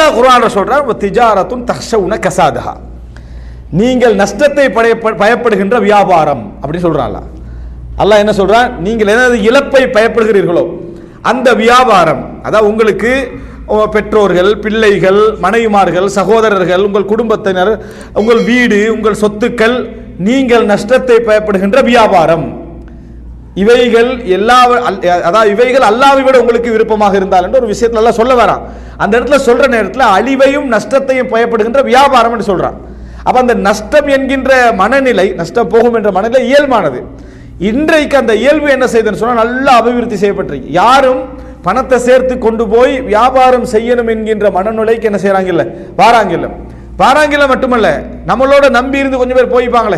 அல்லாஹ் குர்ஆன்ல சொல்றான் திஜாரத்துன் தஹ்ஷவுன கசாதஹா நீங்கள் நஷ்டத்தை பயப்ப- பயப்படுகின்ற வியாபாரம் அப்படின்னு சொல்றான் அல்லாஹ் அல்லாஹ் என்ன சொல்றான் நீங்கள் எனது இழப்பை பயப்படுகிறீர்களோ அந்த வியாபாரம் அதாவது உங்களுக்கு ஓ, பெற்றோர்கள் பிள்ளைகள் மனைவிமார்கள் சகோதரர்கள் உங்கள் குடும்பத்தினர் உங்கள் வீடு உங்கள் சொத்துக்கள் நீங்கள் நஷ்டத்தை பயப்படுகின்ற வியாபாரம் இவைகள் எல்லா அல்- அதாவது இவைகள் அல்லாவை விட உங்களுக்கு விருப்பமாக இருந்தால் என்று ஒரு விஷயத்துல எல்லாம் சொல்ல வரான் அந்த இடத்துல சொல்ற நேரத்தில் அழிவையும் நஷ்டத்தையும் பயப்படுகின்ற வியாபாரம் என்று சொல்றான் அப்ப அந்த நஷ்டம் என்கின்ற மனநிலை நஷ்டம் போகும் என்ற மனநிலை இயல்பானது இன்றைக்கு அந்த இயல்பு என்ன செய்யுதுன்னு சொன்னா நல்லா அபிவிருத்தி செய்யப்பட்டிருக்கு யாரும் பணத்தை சேர்த்து கொண்டு போய் வியாபாரம் செய்யணும் என்கின்ற மனநிலைக்கு என்ன செய்றாங்க இல்ல வாராங்க இல்ல வாராங்க இல்ல மட்டுமல்ல நம்மளோட நம்பி இருந்து கொஞ்சம் பேர் போய்ப்பாங்களே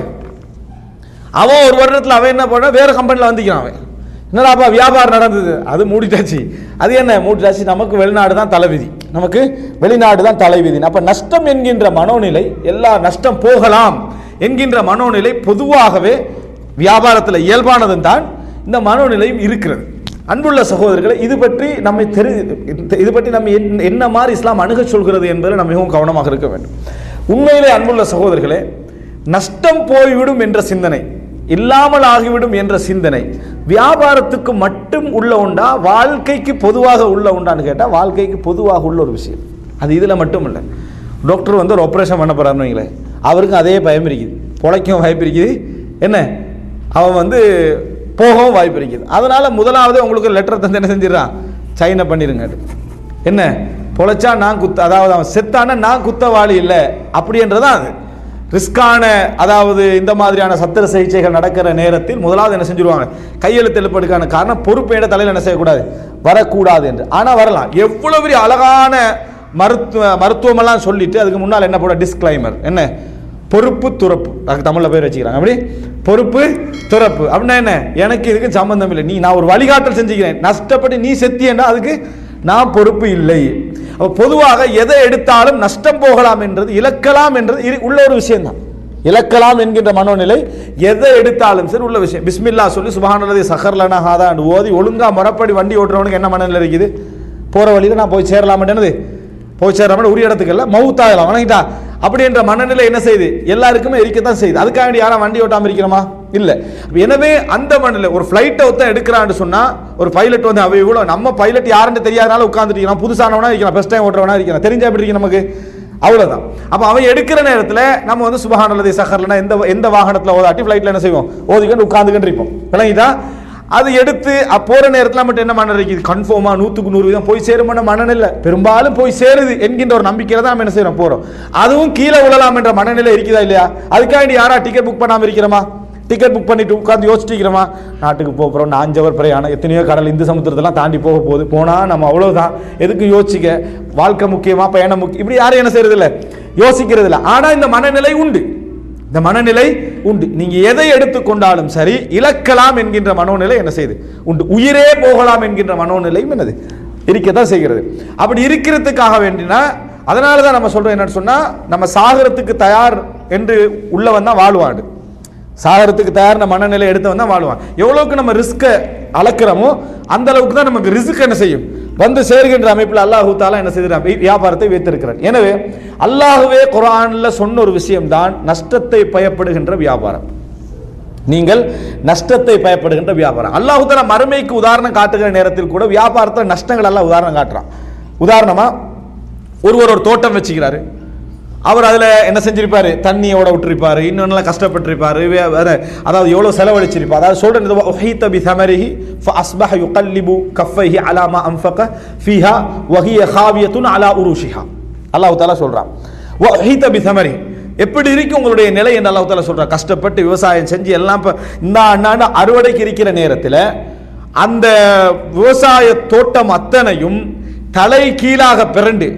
அவன் ஒரு வருடத்தில் அவன் என்ன பண்ண வேற கம்பெனியில் வந்துக்கிறான் அவன் என்னடாப்பா வியாபாரம் நடந்தது அது மூடிட்டாச்சு அது என்ன மூடிட்டாச்சு நமக்கு வெளிநாடு தான் தலைவிதி நமக்கு வெளிநாடு தான் தலைவிதி அப்ப நஷ்டம் என்கின்ற மனோநிலை எல்லா நஷ்டம் போகலாம் என்கின்ற மனோநிலை பொதுவாகவே வியாபாரத்தில் இயல்பானதும் தான் இந்த மனோநிலையும் இருக்கிறது அன்புள்ள சகோதரர்களை இது பற்றி நம்மை தெரி இது பற்றி நம்ம என்ன- என்ன மாதிரி இஸ்லாம் அணுகச் சொல்கிறது என்பதில் நம்ம மிகவும் கவனமாக இருக்க வேண்டும் உண்மையிலே அன்புள்ள சகோதரர்களே நஷ்டம் போய்விடும் என்ற சிந்தனை இல்லாமல் ஆகிவிடும் என்ற சிந்தனை வியாபாரத்துக்கு மட்டும் உள்ள உண்டா வாழ்க்கைக்கு பொதுவாக உள்ள உண்டான்னு கேட்டால் வாழ்க்கைக்கு பொதுவாக உள்ள ஒரு விஷயம் அது இதில் மட்டும் இல்லை டாக்டர் வந்து ஒரு ஆப்ரேஷன் பண்ண போறாருன்னு வைங்களேன் அவருக்கும் அதே பயம் இருக்குது பொழைக்கவும் வாய்ப்பு இருக்குது என்ன அவன் வந்து போகவும் வாய்ப்பு இருக்குது அதனால முதலாவது உங்களுக்கு லெட்டர் தந்து என்ன செஞ்சிடறான் சைனை பண்ணிருங்க என்ன பொழைச்சா நான் குத்த அதாவது அவன் செத்தானா நான் குத்தவாளி இல்லை அப்படின்றதான் அது ரிஸ்கான அதாவது இந்த மாதிரியான சத்திர சிகிச்சைகள் நடக்கிற நேரத்தில் முதலாவது என்ன செஞ்சிருவாங்க கையெழுத்து எழுப்பதுக்கான காரணம் பொறுப்பேட தலையில் என்ன செய்யக்கூடாது வரக்கூடாது என்று ஆனால் வரலாம் எவ்வளவு பெரிய அழகான மருத்துவ மருத்துவமெல்லாம் சொல்லிட்டு அதுக்கு முன்னால் என்ன போட டிஸ்க்ளைமர் என்ன பொறுப்பு துறப்பு அதுக்கு தமிழில் பேர் வச்சுக்கிறாங்க அப்படி பொறுப்பு துறப்பு அப்படின்னா என்ன எனக்கு இதுக்கு சம்பந்தம் இல்லை நீ நான் ஒரு வழிகாட்டல் செஞ்சுக்கிறேன் நஷ்டப்பட்டு நீ செத்தியன்னா அதுக்கு நான் பொறுப்பு இல்லை அப்ப பொதுவாக எதை எடுத்தாலும் நஷ்டம் போகலாம் என்றது இழக்கலாம் என்றது இரு- உள்ள ஒரு விஷயம்தான் இழக்கலாம் என்கின்ற மனோநிலை எதை எடுத்தாலும் சரி உள்ள விஷயம் பிஸ்மில்லா சொல்லி சுபஹானல்லதி சஹர்லனா ஹாதான் ஓதி ஒழுங்கா முறப்படி வண்டி ஓட்டுறவனுக்கு என்ன மனநிலை இருக்குது போற வழியில நான் போய் சேரலாமட்டேனது போய் சேரலாம உரிய இடத்துக்கு இல்லை மவுத்தாகலாம் வணங்கிட்டா அப்படின்ற மனநிலை என்ன செய்யுது எல்லாருக்குமே இருக்கத்தான் செய்யுது அதுக்காக வேண்டி யாரும் வண்டி ஓட்டாம இருக்கிறோமா இல்ல எனவே அந்த மனநிலை ஒரு ஃபிளைட்டை ஒருத்தன் எடுக்கிறான்னு சொன்னா ஒரு பைலட் வந்து அவ இவ்வளவு நம்ம பைலட் யாருன்னு தெரியாதனால உட்கார்ந்துட்டு இருக்கலாம் புதுசானவனா இருக்கலாம் ஃபர்ஸ்ட் டைம் ஓட்டுறவனா இருக்கலாம் தெரிஞ்சா எப்படி இருக்கு நமக்கு அவ்வளவுதான் அப்ப அவன் எடுக்கிற நேரத்துல நம்ம வந்து சுபஹானல்லதி சஹர்லனா எந்த எந்த வாகனத்துல ஓதாட்டி ஃபிளைட்ல என்ன செய்வோம் ஓதிக்கிட்டு உட்கார்ந்துக்கிட்டு இருப்போம் விளங்கிட்டா அது எடுத்து அ- போற நேரத்தில் மட்டும் என்ன மன இருக்குது கன்ஃபார்மா நூற்றுக்கு நூறு வீதம் போய் சேருமான மனநிலை பெரும்பாலும் போய் சேருது என்கின்ற ஒரு நம்பிக்கையில தான் நம்ம என்ன செய்யறோம் போறோம் அதுவும் கீழே விழலாம் என்ற மனநிலை இருக்குதா இல்லையா அதுக்காண்டி யாரா டிக்கெட் புக் பண்ணாம இருக்கிறோமா டிக்கெட் புக் பண்ணிட்டு உட்காந்து யோசிச்சிக்கிறோமா நாட்டுக்கு போக போறோம் நாஞ்சவர் பிரயாணம் எத்தனையோ கடல் இந்து சமுத்திரத்தெல்லாம் தாண்டி போக போகுது போனா நம்ம அவ்வளவுதான் எதுக்கு யோசிக்க வாழ்க்கை முக்கியமா பயணம் முக்கியம் இப்படி யாரும் என்ன செய்யறது இல்ல யோசிக்கிறது இல்ல ஆனா இந்த மனநிலை உண்டு இந்த மனநிலை உண்டு நீங்க எதை எடுத்துக்கொண்டாலும் சரி இழக்கலாம் என்கின்ற மனோநிலை என்ன செய்யுது உண்டு உயிரே போகலாம் என்கின்ற மனோநிலையும் என்னது இருக்கத்தான் செய்கிறது அப்படி இருக்கிறதுக்காக வேண்டினா அதனால தான் நம்ம சொல்றோம் என்னன்னு சொன்னா நம்ம சாகரத்துக்கு தயார் என்று உள்ளவன் தான் வாழ்வாடு சாகரத்துக்கு தயார்ன மனநிலை எடுத்தவன் தான் வாழ்வான் எவ்வளவுக்கு நம்ம ரிஸ்க்கை அளக்கிறோமோ அந்த அளவுக்கு தான் நமக்கு ரிஸ்க் என்ன செய்யும் வந்து சேர்கின்ற அமைப்பில் அல்லாஹு தாலா என்ன செய்கிறான் வியாபாரத்தை வைத்திருக்கிறான் எனவே அல்லாஹுவே குர்ஆன்ல சொன்ன ஒரு விஷயம்தான் நஷ்டத்தை பயப்படுகின்ற வியாபாரம் நீங்கள் நஷ்டத்தை பயப்படுகின்ற வியாபாரம் அல்லாஹு தாலா மறுமைக்கு உதாரணம் காட்டுகிற நேரத்தில் கூட வியாபாரத்தில் நஷ்டங்கள் எல்லாம் உதாரணம் காட்டுறான் உதாரணமா ஒருவர் ஒரு தோட்டம் வச்சுக்கிறாரு அவர் அதில் என்ன செஞ்சிருப்பாரு தண்ணியோட விட்டுருப்பாரு இன்னொன்னெல்லாம் கஷ்டப்பட்டிருப்பாரு வே- வேற அதாவது எவ்வளோ செலவழிச்சிருப்பார் அதாவது சொல்றது وحيط بثمره فأصبح يقلب كفيه على ما أنفق فيها وهي خاوية على عروشها அல்லாஹ் தாலா சொல்றான் وحيط بثمره எப்படி இருக்கு உங்களுடைய நிலை என்று அல்லாஹ் தாலா சொல்றான் கஷ்டப்பட்டு விவசாயம் செஞ்சு எல்லாம் இப்போ இந்த அண்ணாண்டு அறுவடைக்கு இருக்கிற நேரத்தில் அந்த விவசாய தோட்டம் அத்தனையும் தலை கீழாக பிறண்டு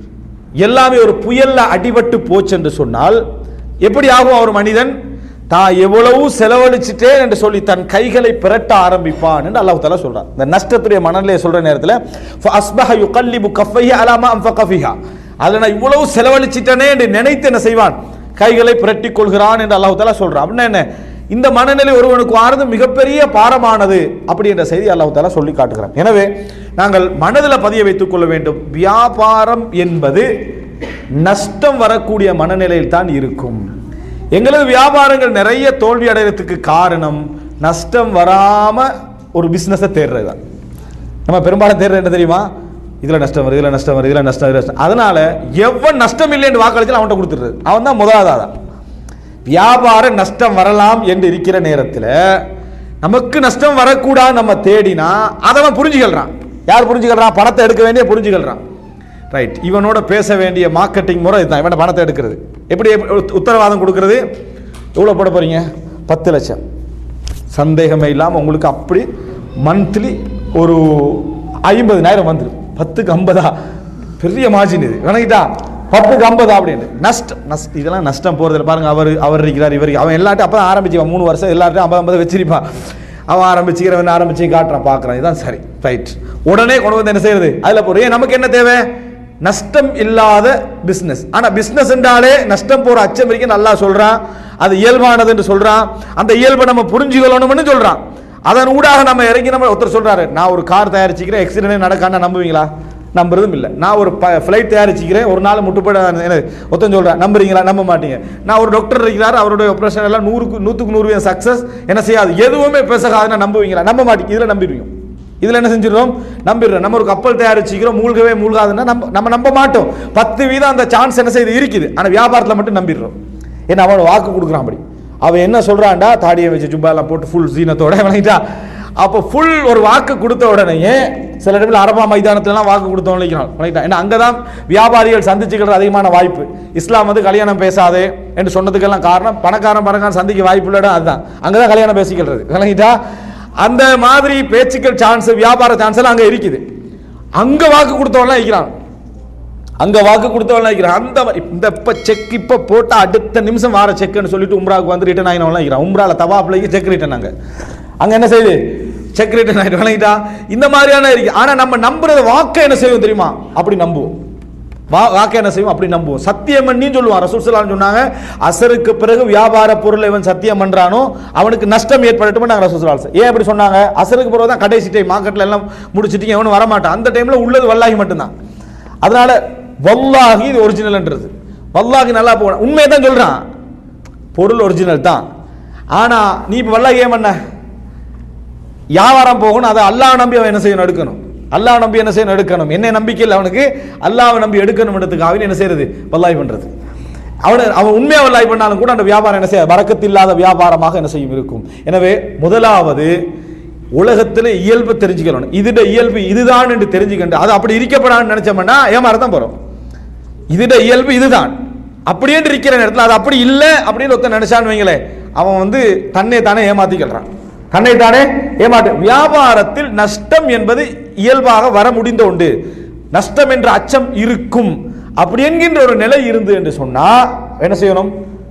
எல்லாமே ஒரு புயல்ல அடிபட்டு போச்சு என்று சொன்னால் எப்படி ஆகும் ஒரு மனிதன் தான் எவ்வளவு செலவழிச்சிட்டேன் என்று சொல்லி தன் கைகளை பிரட்ட ஆரம்பிப்பான் என்று அல்லாஹ் தஆலா சொல்றான் இந்த நஷ்டத்துடைய மனநிலையை சொல்ற நேரத்தில் ஃபஅஸ்பஹ யுகல்லிபு கஃபைஹி அலா மா அன்ஃபக ஃபீஹா அதுல நான் இவ்வளவு செலவழிச்சிட்டனே என்று நினைத்து என்ன செய்வான் கைகளை பிரட்டிக் கொள்கிறான் என்று அல்லாஹ் தஆலா சொல்றான் அப்படின்னா என்ன இந்த மனநிலை ஒருவனுக்கு ஆறுது மிகப்பெரிய பாரமானது அப்படி என்ற செய்தி அல்லாஹ் தஆலா சொல்லி காட்டுகிறான் எனவே நாங்கள் மனதில் பதிய வைத்துக் கொள்ள வேண்டும் வியாபாரம் என்பது நஷ்டம் வரக்கூடிய மனநிலையில் தான் இருக்கும் எங்களது வியாபாரங்கள் நிறைய தோல்வி அடைகிறதுக்கு காரணம் நஷ்டம் வராம ஒரு பிஸ்னஸை தேடுறது தான் நம்ம பெரும்பாலும் தேடுறது என்ன தெரியுமா இதுல நஷ்டம் வருது இதுல நஷ்டம் வருது இதுல நஷ்டம் இதுல நஷ்டம் அதனால எவன் நஷ்டம் இல்லைன்னு வாக்களிச்சு அவன்கிட்ட கொடுத்துடுறது அவன் தான் முதலாவதா வியாபார நஷ்டம் வரலாம் என்று இருக்கிற நேரத்தில் நமக்கு நஷ்டம் வரக்கூடாது நம்ம தேடினா அதை அவன் புரிஞ்சுக்கல்றான் யார் புரிஞ்சுக்கல்றான் பணத்தை எடுக்க வேண்டிய புரிஞ்சுக்கல்றான் ரைட் இவனோட பேச வேண்டிய மார்க்கெட்டிங் முறை இதுதான் இவனை பணத்தை எடுக்கிறது எப்படி எப்படி உத்தரவாதம் கொடுக்கிறது எவ்வளோ போட போறீங்க பத்து லட்சம் சந்தேகமே இல்லாமல் உங்களுக்கு அப்படி மந்த்லி ஒரு ஐம்பதுனாயிரம் வந்துடும் பத்துக்கு ஐம்பதா பெரிய மார்ஜின் இது விளங்கிட்டா பத்துக்கு ஐம்பதா அப்படின்னு நஷ்டம் நஷ்ட இதெல்லாம் நஷ்டம் போகிறதுல பாருங்க அவர் அவர் இருக்கிறார் இவர் அவன் எல்லாட்டும் அப்போ ஆரம்பிச்சுவான் மூணு வருஷம் எல்லார்ட்டும் ஐம்பது ஐம்பது வச்சிருப்பான் அவன் ஆரம்பிச்சுக்கிறவன் ஆரம்பிச்சு காட்டுறான் பார்க்குறான் இதுதான் சரி ரைட் உடனே கொண்டு வந்து என்ன செய்யறது அதில் போகிற ஏன் நமக்கு என்ன தேவை நஷ்டம் இல்லாத பிஸ்னஸ் ஆனால் பிஸ்னஸ் என்றாலே நஷ்டம் போகிற அச்சம் வரைக்கும் நல்லா சொல்கிறான் அது இயல்பானது என்று சொல்கிறான் அந்த இயல்பை நம்ம புரிஞ்சுக்கணும்னு சொல்கிறான் அதன் ஊடாக நம்ம இறங்கி நம்ம ஒருத்தர் சொல்றாரு நான் ஒரு கார் தயாரிச்சுக்கிறேன் ஆக்சிடென்ட் நடக்கான்னு நம்புவீங்களா நம்புறதும் இல்லை நான் ஒரு ஃப்ளைட் தயாரிச்சுக்கிறேன் ஒரு நாள் முட்டுப்பட ஒருத்தன் சொல்கிறேன் நம்புறீங்களா நம்ப மாட்டீங்க நான் ஒரு டாக்டர் இருக்கிறார் அவருடைய ஆப்ரேஷன் எல்லாம் நூறுக்கு நூற்றுக்கு நூறு சக்ஸஸ் என்ன செய்யாது எதுவுமே பேசகாதுன்னு நம்புவீங்களா நம்ப மாட்டீங்க இதில் நம்பிடுவீங்க இதில் என்ன செஞ்சிடறோம் நம்பிடுறோம் நம்ம ஒரு கப்பல் தயாரிச்சுக்கிறோம் மூழ்கவே மூழ்காதுன்னா நம்ம நம்ம நம்ப மாட்டோம் பத்து வீதம் அந்த சான்ஸ் என்ன செய்யுது இருக்குது ஆனால் வியாபாரத்தில் மட்டும் நம்பிடுறோம் ஏன்னா அவன் வாக்கு கொடுக்குறான் அப்படி அவன் என்ன சொல்றான்டா தாடியை வச்சு ஜுப்பாலாம் போட்டு ஃபுல் சீனத்தோட விளங்கிட்டா அப்போ ஃபுல் ஒரு வாக்கு கொடுத்த உடனேயே சில இடத்துல அரபா மைதானத்துலலாம் வாக்கு கொடுத்தோம் நினைக்கிறான் விளங்கிட்டா ஏன்னா அங்கே தான் வியாபாரிகள் சந்திச்சுக்கிறது அதிகமான வாய்ப்பு இஸ்லாம் வந்து கல்யாணம் பேசாதே என்று சொன்னதுக்கெல்லாம் காரணம் பணக்காரன் பணக்காரன் சந்திக்க வாய்ப்பு இல்லடா அதுதான் அங்கே தான் கல்யாணம் பேசிக்கிறது விளங்கிட்டா அந்த மாதிரி பேச்சுக்கள் சான்ஸ் வியாபார சான்ஸ் எல்லாம் அங்கே இருக்குது அங்க வாக்கு கொடுத்தவன்லாம் இருக்கிறான் அங்க வாக்கு கொடுத்தவன் இருக்கிறான் அந்த வ- இந்த இப்ப செக் இப்ப போட்ட அடுத்த நிமிஷம் வார செக்னு சொல்லிட்டு உம்ராவுக்கு வந்து ரிட்டர்ன் ஆகினவன் இருக்கிறான் உம்ரால தவாப்லைக்கு செக் ரிட்டர்ன் அங்க அங்க என்ன செய்யுது செக் ரிட்டர்ன் ஆகிட்டு வழங்கிட்டா இந்த மாதிரியான இருக்கு ஆனா நம்ம நம்புறது வாக்க என்ன செய்வோம் தெரியுமா அப்படி நம்புவோம் வா வாக்க என்ன செய்வோம் அப்படி நம்புவோம் சத்தியம் பண்ணி சொல்லுவான் ரசூல் ஸல்லல்லாஹு அலைஹி சொன்னாங்க அசருக்கு பிறகு வியாபார பொருளை இவன் சத்தியம் பண்றானோ அவனுக்கு நஷ்டம் ஏற்படட்டும் நாங்கள் ரசூல் ஸல்லல்லாஹு அலைஹி வஸல்லம். ஏன் அப்படி சொன்னாங்க அசருக்கு பிறகு தான் கடைசி டைம் மார்க்கெட்ல எல்லாம் முடிச்சிட்டு எவனும் வரமாட்டான் அந்த டைம்ல உள்ளது வல்லாகி மட்டும்தான் அதனால வல்லாகி இது ஒரிஜினல்ன்றது வல்லாகி நல்லா போகணும் உண்மையை தான் சொல்றான் பொருள் ஒரிஜினல் தான் ஆனா நீ இப்போ வல்லாகி ஏன் பண்ண வியாபாரம் போகணும் அதை அல்லாஹ் நம்பி அவன் என்ன செய்யணும் எடுக்கணும் அல்லாஹ் நம்பி என்ன செய்யணும் எடுக்கணும் என்ன நம்பிக்கை இல்லை அவனுக்கு அல்லாஹ் நம்பி எடுக்கணும்ன்றதுக்காக என்ன செய்யறது வல்லாய் பண்றது அவன் அவன் உண்மையா வல்லாய் பண்ணாலும் கூட அந்த வியாபாரம் என்ன செய்ய வரக்கத்து இல்லாத வியாபாரமாக என்ன செய்யும் இருக்கும் எனவே முதலாவது உலகத்தில் இயல்பு தெரிஞ்சுக்கணும் இதுட இயல்பு இதுதான் என்று தெரிஞ்சுக்கண்டு அது அப்படி இருக்கப்படான்னு நினைச்சோம்னா ஏமாற தான் போறோம் இதுட இயல்பு இதுதான் அப்படியே இருக்கிற நேரத்தில் அது அப்படி இல்லை அப்படின்னு ஒருத்தன் நினைச்சான்னு வைங்களேன் அவன் வந்து தன்னை தானே ஏமாத்திக்கிறான் தன்னை தானே ஏமாற்று வியாபாரத்தில் நஷ்டம் என்பது இயல்பாக வர முடிந்த உண்டு நஷ்டம் என்ற அச்சம் இருக்கும் அப்படி என்கின்ற ஒரு நிலை இருந்து என்று சொன்னா என்ன செய்யணும்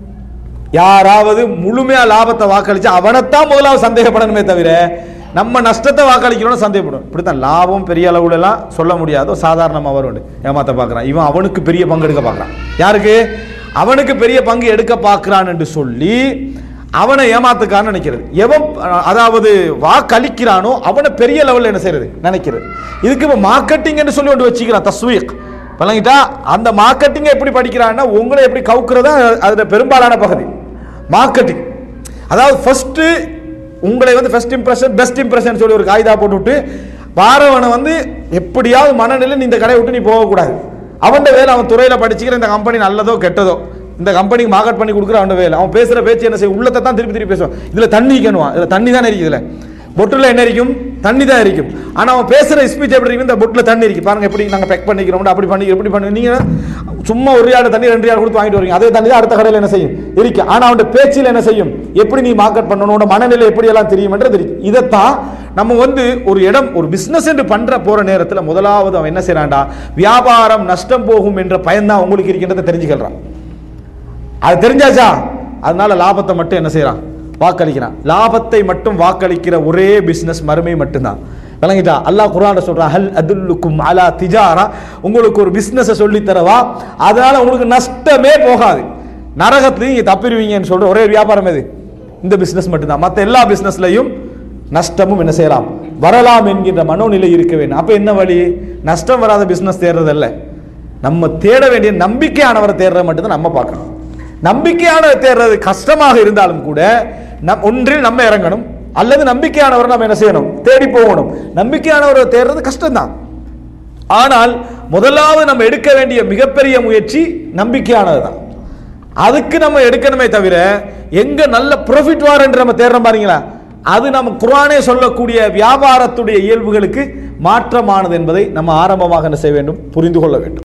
யாராவது முழுமையா லாபத்தை வாக்களிச்சு அவனைத்தான் முதலாவது சந்தேகப்படணுமே தவிர நம்ம நஷ்டத்தை வாக்களிக்கணும்னு சந்தேகப்படும் இப்படித்தான் லாபம் பெரிய அளவுல எல்லாம் சொல்ல முடியாதோ சாதாரணமாக வரும் ஏமாத்த பார்க்கறான் இவன் அவனுக்கு பெரிய பங்கு எடுக்க பார்க்கறான் யாருக்கு அவனுக்கு பெரிய பங்கு எடுக்க பார்க்கறான் என்று சொல்லி அவனை ஏமாத்துக்கான்னு நினைக்கிறது எவன் அதாவது வாக்களிக்கிறானோ அவனை பெரிய லெவல்ல என்ன செய்யறது நினைக்கிறது இதுக்கு இப்போ மார்க்கெட்டிங் என்று சொல்லி ஒன்று வச்சுக்கிறான் தஸ்வீக் பழங்கிட்டா அந்த மார்க்கெட்டிங்கை எப்படி படிக்கிறான்னா உங்களை எப்படி கவுக்குறதா அதில் பெரும்பாலான பகுதி மார்க்கெட்டிங் அதாவது ஃபர்ஸ்ட் உங்களை வந்து ஃபர்ஸ்ட் இம்ப்ரெஷன் பெஸ்ட் இம்ப்ரெஷன் சொல்லி ஒரு காகிதா போட்டு விட்டு வாரவனை வந்து எப்படியாவது மனநிலை நீ இந்த கடையை விட்டு நீ போகக்கூடாது அவன் வேலை அவன் துறையில் படிச்சுக்கிற இந்த கம்பெனி நல்லதோ கெட்டதோ இந்த கம்பெனிக்கு மார்க்கெட் பண்ணி கொடுக்குற அவன் வேலை அவன் பேசுகிற பேச்சு என்ன செய்யும் உள்ளத்தை தான் திருப்பி திருப்பி பேசுவான் இதில் தண்ணி கணுவான் இதில் தண்ணி தானே இருக்குது இதில் பொட்டில் என்ன இருக்கும் தண்ணி தான் இருக்கும் ஆனால் அவன் பேசுகிற ஸ்பீச் எப்படி இருக்கும் இந்த பொட்டில் தண்ணி இருக்கு பாருங்க எப்படி நாங்கள் பேக் பண்ணிக்கிறோம் அப்படி பண்ணி எப்படி பண்ணி நீங்கள் சும்மா ஒரு யாடு தண்ணி ரெண்டு யாடு கொடுத்து வாங்கிட்டு வரீங்க அதே தண்ணி தான் அடுத்த கடையில் என்ன செய்யும் இருக்கு ஆனால் அவன் பேச்சில் என்ன செய்யும் எப்படி நீ மார்க்கெட் பண்ணணும் உன்னோட மனநிலை எப்படி எல்லாம் தெரியும்ன்றது இருக்கு இதைத்தான் நம்ம வந்து ஒரு இடம் ஒரு பிசினஸ் என்று பண்ற போற நேரத்தில் முதலாவது அவன் என்ன செய்யறான்டா வியாபாரம் நஷ்டம் போகும் என்ற பயன்தான் உங்களுக்கு இருக்கின்றதை தெரிஞ்சுக்கிறான் அது தெரிஞ்சாச்சா அதனால லாபத்தை மட்டும் என்ன செய்யறான் வாக்களிக்கிறான் லாபத்தை மட்டும் வாக்களிக்கிற ஒரே பிசினஸ் மறுமை மட்டும்தான் விளங்கிட்டா அல்லாஹ் குர்ஆன்ல சொல்றான் ஹல் அதுல்லுக்கும் அலா திஜாரா உங்களுக்கு ஒரு பிசினஸ் சொல்லி தரவா அதனால உங்களுக்கு நஷ்டமே போகாது நரகத்துலையும் நீங்க தப்பிடுவீங்கன்னு சொல்ற ஒரே வியாபாரம் எது இந்த பிசினஸ் மட்டும்தான் மற்ற எல்லா பிசினஸ்லையும் நஷ்டமும் என்ன செய்யலாம் வரலாம் என்கின்ற மனோநிலை இருக்க வேண்டும் அப்ப என்ன வழி நஷ்டம் வராத பிசினஸ் தேடுறதல்ல நம்ம தேட வேண்டிய நம்பிக்கையானவரை தேடுறது மட்டும்தான் நம்ம பார்க்கணும் நம்பிக்கையானவரை தேடுறது கஷ்டமாக இருந்தாலும் கூட நம் ஒன்றில் நம்ம இறங்கணும் அல்லது நம்பிக்கையானவரை நம்ம என்ன செய்யணும் தேடி போகணும் நம்பிக்கையானவரை தேடுறது கஷ்டம்தான் ஆனால் முதலாவது நம்ம எடுக்க வேண்டிய மிகப்பெரிய முயற்சி நம்பிக்கையானது தான் அதுக்கு நம்ம எடுக்கணுமே தவிர எங்க நல்ல ப்ராஃபிட் வாரன்று நம்ம தேடுறோம் பாருங்களா அது நம்ம குர்ஆனே சொல்லக்கூடிய வியாபாரத்துடைய இயல்புகளுக்கு மாற்றமானது என்பதை நம்ம ஆரம்பமாக என்ன செய்ய வேண்டும் புரிந்து கொள்ள வேண்டும்